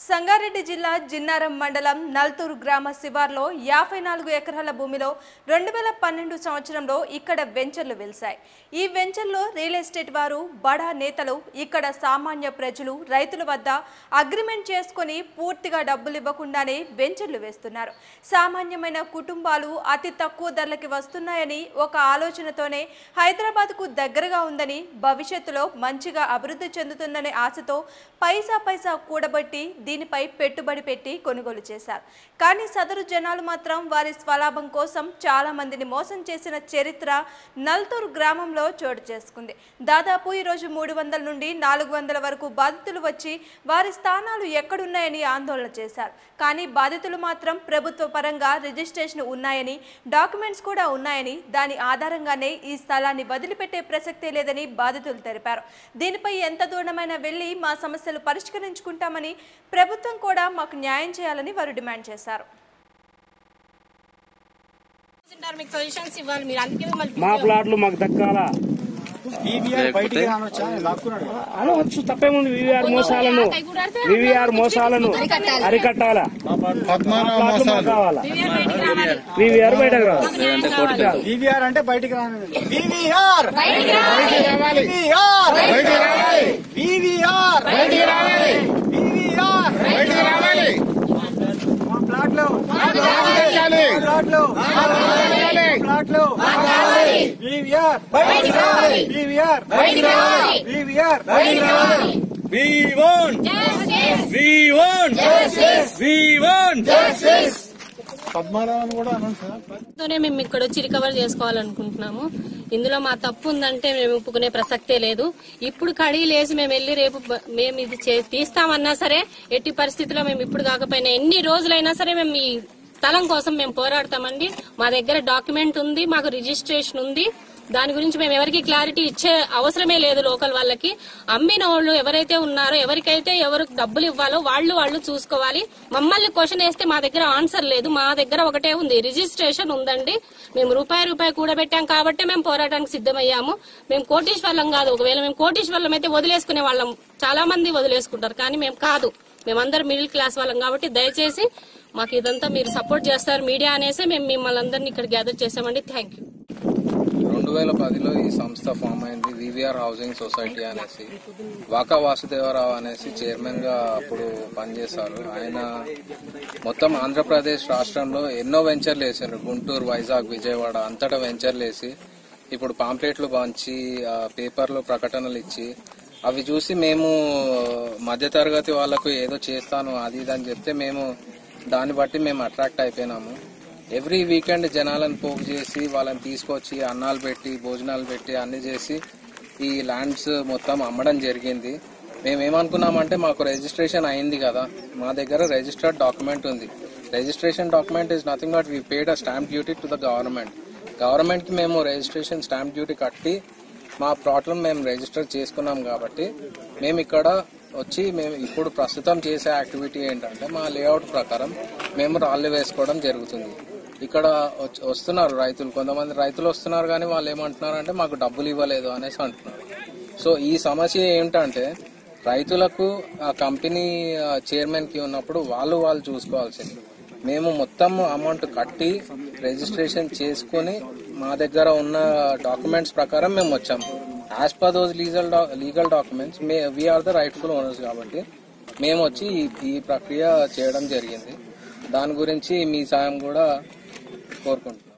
సంగారెడ్డి జిల్లా జిన్నారం మండలం నల్తూరు గ్రామ శివార్లో యాభై నాలుగు ఎకరాల భూమిలో రెండు వేల పన్నెండు సంవత్సరంలో ఇక్కడ వెంచర్లు వెలిశాయి ఈ వెంచర్లో రియల్ ఎస్టేట్ వారు బడా నేతలు ఇక్కడ సామాన్య ప్రజలు రైతుల వద్ద అగ్రిమెంట్ చేసుకొని పూర్తిగా డబ్బులు ఇవ్వకుండానే వెంచర్లు వేస్తున్నారు సామాన్యమైన కుటుంబాలు అతి తక్కువ ధరలకి వస్తున్నాయని ఒక ఆలోచనతోనే హైదరాబాద్కు దగ్గరగా ఉందని భవిష్యత్తులో మంచిగా అభివృద్ధి చెందుతుందనే ఆశతో పైసా పైసా కూడబట్టి దీనిపై పెట్టుబడి పెట్టి కొనుగోలు చేశారు కానీ సదరు జనాలు మాత్రం వారి స్వలాభం కోసం చాలా మందిని మోసం చేసిన చరిత్ర నల్తూరు గ్రామంలో చోటు చేసుకుంది దాదాపు ఈరోజు మూడు వందల నుండి నాలుగు వందల వరకు బాధితులు వచ్చి వారి స్థానాలు ఎక్కడున్నాయని ఆందోళన చేశారు కానీ బాధితులు మాత్రం ప్రభుత్వ పరంగా రిజిస్ట్రేషన్ ఉన్నాయని డాక్యుమెంట్స్ కూడా ఉన్నాయని దాని ఆధారంగానే ఈ స్థలాన్ని వదిలిపెట్టే ప్రసక్తే లేదని బాధితులు తెలిపారు దీనిపై ఎంత దూరమైనా వెళ్లి మా సమస్యలు పరిష్కరించుకుంటామని ప్రభుత్వం కూడా మాకు న్యాయం చేయాలని వారు డిమాండ్ చేశారు ఉంటారు మీకు సొల్యూషన్స్ ఇవ్వాలి మీరు అందుకే మిమ్మల్ని మా ప్లాట్లు మాకు దక్కాలా బయటికి రానొచ్చా లాక్కున్నాడు కదా. అనవచ్చు తప్పేముంది వివిఆర్ మోసాలను వివిఆర్ మోసాలను అరికట్టాలా పద్మనాభ ప్లాట్లు మాకు మోసాలు కావాలా బయటికి రావాలి వివిఆర్ బయటకు రావాలి వివిఆర్ అంటే బయటికి రాని వివిఆర్ వివిఆర్ వివిఆర్ వివిఆర్ మా ప్లాట్లు ప్లాట్లు ప్లాట్లు VVR VVR VVR We want! We want! We want! Padmanabham కూడా అనౌన్స్ తోనే మేము ఇక్కడ వచ్చి రికవర్ చేసుకోవాలనుకుంటున్నాము ఇందులో మా తప్పు ఉందంటే మేము ఒప్పుకునే ప్రసక్తే లేదు ఇప్పుడు కడీలేసి మేము వెళ్ళి రేపు బ- మేము ఇది చే- తీస్తామన్నా సరే ఎట్టి పరిస్థితిలో మేము ఇప్పుడు కాకపోయినా ఎన్ని రోజులైనా సరే మేము ఈ స్థలం కోసం మేము పోరాడతామండి మా దగ్గర డాక్యుమెంట్ ఉంది మాకు రిజిస్ట్రేషన్ ఉంది దాని గురించి మేము ఎవరికి క్లారిటీ ఇచ్చే అవసరమే లేదు లోకల్ వాళ్ళకి అమ్మిన వాళ్ళు ఎవరైతే ఉన్నారో ఎవరికైతే ఎవరు డబ్బులు ఇవ్వాలో వాళ్ళు వాళ్ళు చూసుకోవాలి మమ్మల్ని క్వశ్చన్ వేస్తే మా దగ్గర ఆన్సర్ లేదు మా దగ్గర ఒకటే ఉంది రిజిస్ట్రేషన్ ఉందండి మేము రూపాయి రూపాయి కూడబెట్టాం కాబట్టి మేము పోరాటానికి సిద్ధమయ్యాము మేము కోటీశ్వర్లం కాదు ఒకవేళ మేము కోటీశ్వర్లం అయితే వదిలేసుకునే వాళ్ళం చాలా మంది వదిలేసుకుంటారు కానీ మేము కాదు మేమందరం మిడిల్ క్లాస్ వాళ్ళం కాబట్టి దయచేసి మాకు ఇదంతా మీరు సపోర్ట్ చేస్తారు మీడియా అనేసి మేము మిమ్మల్ని అందరినీ ఇక్కడ గ్యాదర్ చేసామండి థ్యాంక్ యూ రెండు వేల పదిలో ఈ సంస్థ ఫామ్ అయింది వివిఆర్ హౌసింగ్ సొసైటీ అనేసి వాకా వాసుదేవరావు అనేసి చైర్మన్ గా అప్పుడు పనిచేశారు ఆయన మొత్తం ఆంధ్రప్రదేశ్ రాష్ట్రంలో ఎన్నో వెంచర్లు వేసారు గుంటూరు వైజాగ్ విజయవాడ అంతటా వెంచర్లు వేసి ఇప్పుడు పాంప్లెట్లు పంచి ఆ, పేపర్లో ప్రకటనలు ఇచ్చి అవి చూసి మేము మధ్యతరగతి వాళ్ళకు ఏదో చేస్తాను అది ఇది అని చెప్తే మేము దాన్ని బట్టి మేము అట్రాక్ట్ అయిపోయినాము ఎవ్రీ వీకెండ్ జనాలను పోగు చేసి వాళ్ళని తీసుకొచ్చి అన్నాలు పెట్టి భోజనాలు పెట్టి అన్ని చేసి ఈ ల్యాండ్స్ మొత్తం అమ్మడం జరిగింది మేము ఏమనుకున్నామంటే మాకు రిజిస్ట్రేషన్ అయింది కదా మా దగ్గర రిజిస్టర్డ్ డాక్యుమెంట్ ఉంది registration document is nothing but we paid a stamp duty to the government government కి మేము రిజిస్ట్రేషన్ స్టాంప్ డ్యూటీ కట్టి మా ప్లాట్లను మేము రిజిస్టర్ చేసుకున్నాం కాబట్టి మేము ఇక్కడ వచ్చి మేము ఇప్పుడు ప్రస్తుతం చేసే యాక్టివిటీ ఏంటంటే మా లేఅవుట్ ప్రకారం మేము రాళ్ళు వేసుకోవడం జరుగుతుంది ఇక్కడ వచ్- వస్తున్నారు రైతులు కొంతమంది రైతులు వస్తున్నారు కానీ వాళ్ళు ఏమంటున్నారు అంటే మాకు డబ్బులు ఇవ్వలేదు అనేసి అంటున్నారు సో ఈ సమస్య ఏంటంటే రైతులకు ఆ కంపెనీ చైర్మన్ కి ఉన్నప్పుడు వాళ్ళు వాళ్ళు చూసుకోవాల్సింది మేము మొత్తం అమౌంట్ కట్టి రిజిస్ట్రేషన్ చేసుకొని మా దగ్గర ఉన్న డాక్యుమెంట్స్ ప్రకారం మేము వచ్చాము as per those legal legal documents may we are the rightful owners కాబట్టి మేము వచ్చి ఈ- ఈ ప్రక్రియ చేయడం జరిగింది దాని గురించి మీ సాయం కూడా కోరుకుంటున్నాం